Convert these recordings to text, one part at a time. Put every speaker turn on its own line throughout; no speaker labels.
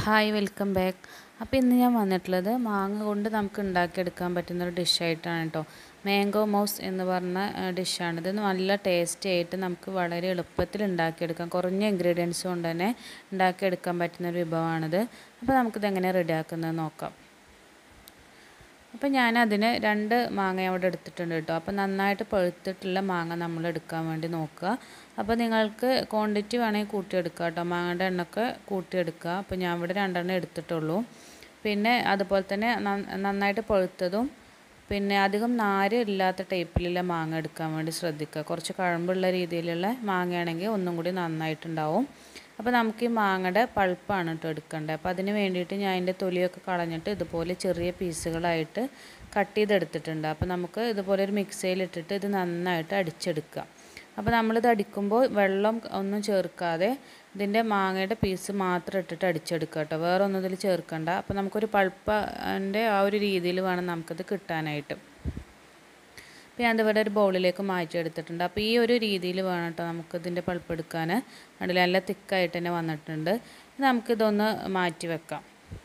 hi welcome back അപ്പോൾ ഇന്ന് ഞാൻ വന്നിട്ടുള്ളത് മാങ്ങ കൊണ്ട് നമുക്ക് ഉണ്ടാക്കിയെടുക്കാൻ പറ്റുന്ന ഒരു ഡിഷായിട്ടാണ് കേട്ടോ മാംഗോ മൗസ് എന്ന് പറഞ്ഞ ഡിഷാണിത് നല്ല ടേസ്റ്റി ആയിട്ട് നമുക്ക് വളരെ എളുപ്പത്തിൽ ഉണ്ടാക്കിയെടുക്കാം കുറഞ്ഞ ഇൻഗ്രീഡിയൻസ് കൊണ്ട് തന്നെ ഉണ്ടാക്കിയെടുക്കാൻ പറ്റുന്ന ഒരു വിഭവമാണിത് അപ്പോൾ നമുക്കിത് എങ്ങനെ റെഡിയാക്കുന്നത് നോക്കാം അപ്പോൾ ഞാനതിന് രണ്ട് മാങ്ങ അവിടെ എടുത്തിട്ടുണ്ട് കേട്ടോ അപ്പോൾ നന്നായിട്ട് പഴുത്തിട്ടുള്ള മാങ്ങ നമ്മൾ എടുക്കാൻ വേണ്ടി നോക്കുക അപ്പോൾ നിങ്ങൾക്ക് ക്വാണ്ടിറ്റി വേണമെങ്കിൽ കൂട്ടിയെടുക്കുക കേട്ടോ മാങ്ങയുടെ എണ്ണൊക്കെ കൂട്ടിയെടുക്കുക അപ്പോൾ ഞാൻ ഇവിടെ രണ്ടെണ്ണം എടുത്തിട്ടുള്ളൂ പിന്നെ അതുപോലെ തന്നെ നന്നായിട്ട് പഴുത്തതും പിന്നെ അധികം നാര് ഇല്ലാത്ത ടൈപ്പിലുള്ള മാങ്ങ എടുക്കാൻ വേണ്ടി ശ്രദ്ധിക്കുക കുറച്ച് കഴമ്പുള്ള രീതിയിലുള്ള മാങ്ങയാണെങ്കിൽ ഒന്നും കൂടി നന്നായിട്ടുണ്ടാവും അപ്പോൾ നമുക്ക് ഈ മാങ്ങയുടെ പൾപ്പാണ് കേട്ടോ എടുക്കേണ്ടത് അപ്പോൾ അതിന് വേണ്ടിയിട്ട് ഞാൻ അതിൻ്റെ തൊലിയൊക്കെ കളഞ്ഞിട്ട് ഇതുപോലെ ചെറിയ പീസുകളായിട്ട് കട്ട് ചെയ്തെടുത്തിട്ടുണ്ട് അപ്പോൾ നമുക്ക് ഇതുപോലെ ഒരു മിക്സിയിലിട്ടിട്ട് ഇത് നന്നായിട്ട് അടിച്ചെടുക്കുക അപ്പോൾ നമ്മളിത് അടിക്കുമ്പോൾ വെള്ളം ഒന്നും ചേർക്കാതെ ഇതിൻ്റെ മാങ്ങയുടെ പീസ് മാത്രം ഇട്ടിട്ട് അടിച്ചെടുക്കുക കേട്ടോ വേറെ ഒന്നും ഇതിൽ ചേർക്കണ്ട അപ്പോൾ നമുക്കൊരു പൾപ്പിൻ്റെ ആ ഒരു രീതിയിൽ വേണം നമുക്കിത് കിട്ടാനായിട്ട് അപ്പോൾ ഞാൻ ഇവിടെ ഒരു ബൗളിലേക്ക് മാറ്റിയെടുത്തിട്ടുണ്ട് അപ്പോൾ ഈ ഒരു രീതിയിൽ വേണം കേട്ടോ നമുക്ക് ഇതിൻ്റെ പൾപ്പ് എടുക്കാൻ അതിൽ നല്ല തിക്കായിട്ട് തന്നെ വന്നിട്ടുണ്ട് നമുക്കിതൊന്ന് മാറ്റി വെക്കാം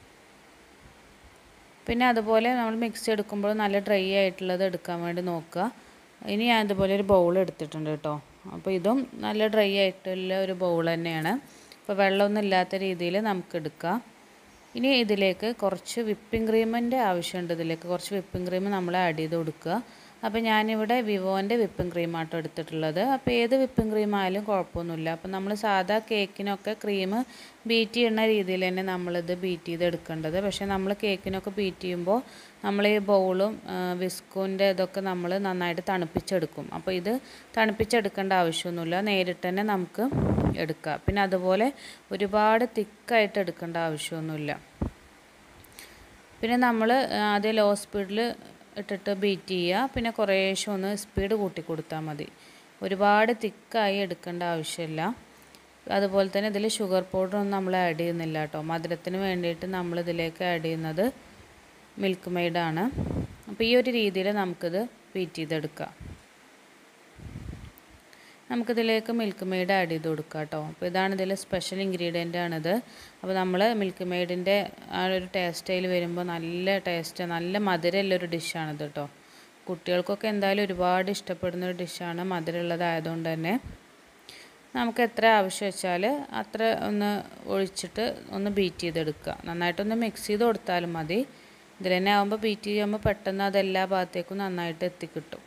പിന്നെ അതുപോലെ നമ്മൾ മിക്സി എടുക്കുമ്പോൾ നല്ല ഡ്രൈ ആയിട്ടുള്ളത് എടുക്കാൻ വേണ്ടി നോക്കുക ഇനി ഞാൻ ഇതുപോലെ ഒരു ബൗൾ എടുത്തിട്ടുണ്ട് കേട്ടോ അപ്പോൾ ഇതും നല്ല ഡ്രൈ ആയിട്ടുള്ള ഒരു ബൗൾ തന്നെയാണ് അപ്പോൾ വെള്ളമൊന്നും ഇല്ലാത്ത രീതിയിൽ നമുക്ക് എടുക്കാം ഇനി ഇതിലേക്ക് കുറച്ച് വിപ്പിംഗ് ക്രീമിൻ്റെ ആവശ്യമുണ്ട് ഇതിലേക്ക് കുറച്ച് വിപ്പിംഗ് ക്രീം നമ്മൾ ആഡ് ചെയ്ത് കൊടുക്കുക അപ്പോൾ ഞാനിവിടെ വിവോൻ്റെ വിപ്പിംഗ് ക്രീമാട്ടോ എടുത്തിട്ടുള്ളത് അപ്പോൾ ഏത് വിപ്പിംഗ് ക്രീം ആയാലും കുഴപ്പമൊന്നുമില്ല അപ്പോൾ നമ്മൾ സാധാ കേക്കിനൊക്കെ ക്രീം ബീറ്റ് ചെയ്യുന്ന രീതിയിൽ തന്നെ നമ്മളിത് ബീറ്റ് ചെയ്ത് എടുക്കേണ്ടത് പക്ഷേ നമ്മൾ കേക്കിനൊക്കെ ബീറ്റ് ചെയ്യുമ്പോൾ നമ്മൾ ഈ ബൗളും വിസ്കുൻ്റെ ഇതൊക്കെ നമ്മൾ നന്നായിട്ട് തണുപ്പിച്ചെടുക്കും അപ്പോൾ ഇത് തണുപ്പിച്ചെടുക്കേണ്ട ആവശ്യമൊന്നുമില്ല നേരിട്ട് തന്നെ നമുക്ക് എടുക്കാം പിന്നെ അതുപോലെ ഒരുപാട് തിക്കായിട്ട് എടുക്കേണ്ട ആവശ്യമൊന്നുമില്ല പിന്നെ നമ്മൾ ആദ്യം ലോ സ്പീഡിൽ ഇട്ടിട്ട് ബീറ്റ് ചെയ്യുക പിന്നെ കുറേശ്ശെ ഒന്ന് സ്പീഡ് കൂട്ടി കൊടുത്താൽ മതി ഒരുപാട് തിക്കായി എടുക്കേണ്ട ആവശ്യമില്ല അതുപോലെ തന്നെ ഇതിൽ ഷുഗർ പൗഡർ ഒന്നും നമ്മൾ ആഡ് ചെയ്യുന്നില്ല കേട്ടോ മധുരത്തിന് വേണ്ടിയിട്ട് നമ്മൾ ഇതിലേക്ക് ആഡ് ചെയ്യുന്നത് മിൽക്ക് മെയ്ഡാണ് അപ്പോൾ ഈ ഒരു രീതിയിൽ നമുക്കിത് ബീറ്റ് ചെയ്തെടുക്കാം നമുക്കിതിലേക്ക് മിൽക്ക് മെയ്ഡ് ആഡ് ചെയ്ത് കൊടുക്കാം കേട്ടോ അപ്പോൾ ഇതാണ് ഇതിൽ സ്പെഷ്യൽ ഇൻഗ്രീഡിയൻ്റ് ആണിത് അപ്പോൾ നമ്മൾ മിൽക്ക് മെയ്ഡിൻ്റെ ആ ഒരു ടേസ്റ്റ് അതിൽ വരുമ്പോൾ നല്ല ടേസ്റ്റ് നല്ല മധുരമുള്ള ഒരു ഡിഷാണിത് കേട്ടോ കുട്ടികൾക്കൊക്കെ എന്തായാലും ഒരുപാട് ഇഷ്ടപ്പെടുന്ന ഒരു ഡിഷാണ് മധുരമുള്ളതായതുകൊണ്ട് തന്നെ നമുക്ക് എത്ര ആവശ്യം വെച്ചാൽ അത്ര ഒന്ന് ഒഴിച്ചിട്ട് ഒന്ന് ബീറ്റ് ചെയ്തെടുക്കുക നന്നായിട്ടൊന്ന് മിക്സ് ചെയ്ത് കൊടുത്താലും മതി ഇതിൽ തന്നെ ആകുമ്പോൾ ബീറ്റ് ചെയ്യുമ്പോൾ പെട്ടെന്ന് അത് എല്ലാ ഭാഗത്തേക്കും നന്നായിട്ട് എത്തിക്കിട്ടും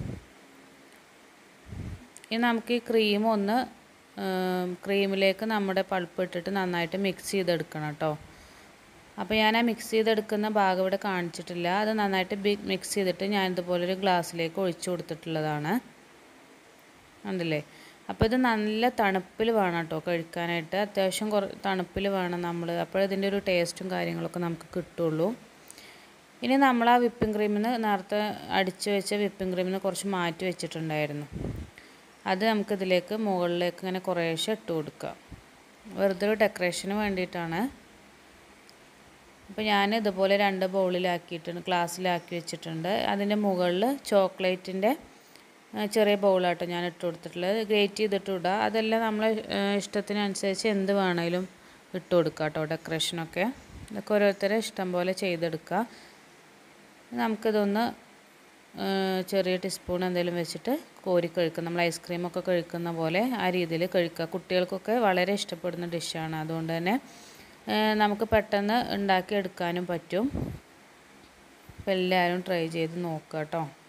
ഇനി നമുക്ക് ഈ ക്രീം ഒന്ന് ക്രീമിലേക്ക് നമ്മുടെ പൾപ്പ് ഇട്ടിട്ട് നന്നായിട്ട് മിക്സ് ചെയ്തെടുക്കണം കേട്ടോ അപ്പോൾ ഞാൻ ആ മിക്സ് ചെയ്തെടുക്കുന്ന ഭാഗം ഇവിടെ കാണിച്ചിട്ടില്ല അത് നന്നായിട്ട് മിക്സ് ചെയ്തിട്ട് ഞാൻ ഇതുപോലെ ഒരു ഗ്ലാസ്സിലേക്ക് ഒഴിച്ചു കൊടുത്തിട്ടുള്ളതാണ് ഉണ്ടല്ലേ അപ്പോൾ ഇത് നല്ല തണുപ്പിൽ വേണം കേട്ടോ കഴിക്കാനായിട്ട് അത്യാവശ്യം കുറ തണുപ്പിൽ വേണം നമ്മൾ അപ്പോൾ ഇതിൻ്റെ ഒരു ടേസ്റ്റും കാര്യങ്ങളൊക്കെ നമുക്ക് കിട്ടുള്ളൂ ഇനി നമ്മൾ ആ വിപ്പിംഗ് ക്രീമിൽ നിന്ന് നേരത്തെ അടിച്ച് വെച്ച വിപ്പിംഗ് ക്രീമിൽ നിന്ന് കുറച്ച് മാറ്റി വെച്ചിട്ടുണ്ടായിരുന്നു അത് നമുക്കിതിലേക്ക് മുകളിലേക്ക് ഇങ്ങനെ കുറേശ്ശെ ഇട്ട് കൊടുക്കുക വെറുതെ ഒരു ഡെക്കറേഷന് വേണ്ടിയിട്ടാണ് അപ്പോൾ ഞാൻ ഇതുപോലെ രണ്ട് ബൗളിലാക്കിയിട്ടുണ്ട് ഗ്ലാസ്സിലാക്കി വെച്ചിട്ടുണ്ട് അതിൻ്റെ മുകളിൽ ചോക്ലേറ്റിൻ്റെ ചെറിയ ബൗളാട്ടോ ഞാൻ ഇട്ട് കൊടുത്തിട്ടുള്ളത് ഗ്രേറ്റ് ചെയ്തിട്ട് ഇടുക അതെല്ലാം നമ്മളെ ഇഷ്ടത്തിനനുസരിച്ച് എന്ത് വേണമെങ്കിലും ഇട്ട് കൊടുക്കുക കേട്ടോ ഡെക്കറേഷനൊക്കെ ഇതൊക്കെ ഓരോരുത്തരെ ഇഷ്ടം പോലെ ചെയ്തെടുക്കുക നമുക്കിതൊന്ന് ചെറിയ ടീസ്പൂൺ എന്തെങ്കിലും വെച്ചിട്ട് കോരി കഴിക്കുക നമ്മൾ ഐസ്ക്രീമൊക്കെ കഴിക്കുന്ന പോലെ ആ രീതിയിൽ കഴിക്കുക കുട്ടികൾക്കൊക്കെ വളരെ ഇഷ്ടപ്പെടുന്ന ഡിഷാണ് അതുകൊണ്ട് തന്നെ നമുക്ക് പെട്ടെന്ന് ഉണ്ടാക്കിയെടുക്കാനും പറ്റും അപ്പോൾ എല്ലാവരും ട്രൈ ചെയ്ത് നോക്കുക കേട്ടോ